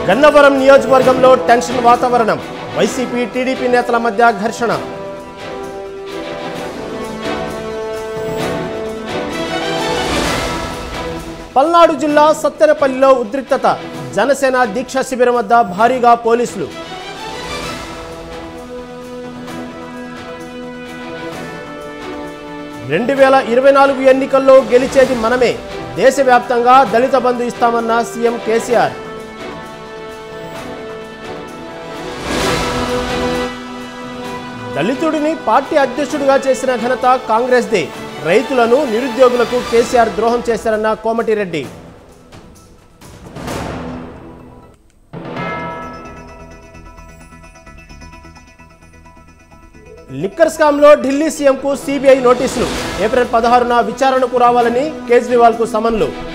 గన్నవరం నియోజకవర్గంలో టెన్షన్ వాతావరణం YCP TDP నేతల మధ్య ఘర్షణ పల్నాడు జిల్లా సత్తెనపల్లిలో ఉద్రిక్తత జనసేన దీక్షా శిబిరం వద్ద భారీగా పోలీసులు రెండు వేల ఇరవై నాలుగు ఎన్నికల్లో గెలిచేది మనమే దేశవ్యాప్తంగా దళిత బంధు ఇస్తామన్న సీఎం కేసీఆర్ దళితుడిని పార్టీ అధ్యక్షుడిగా చేసిన ఘనత కాంగ్రెస్దే రైతులను నిరుద్యోగులకు కేసీఆర్ ద్రోహం చేశారన్న కోమటిరెడ్డి లిక్కర్ స్కామ్లో ఢిల్లీ సీఎంకు సిబిఐ నోటీసులు ఏప్రిల్ పదహారున విచారణకు రావాలని కేజ్రీవాల్కు సమన్లు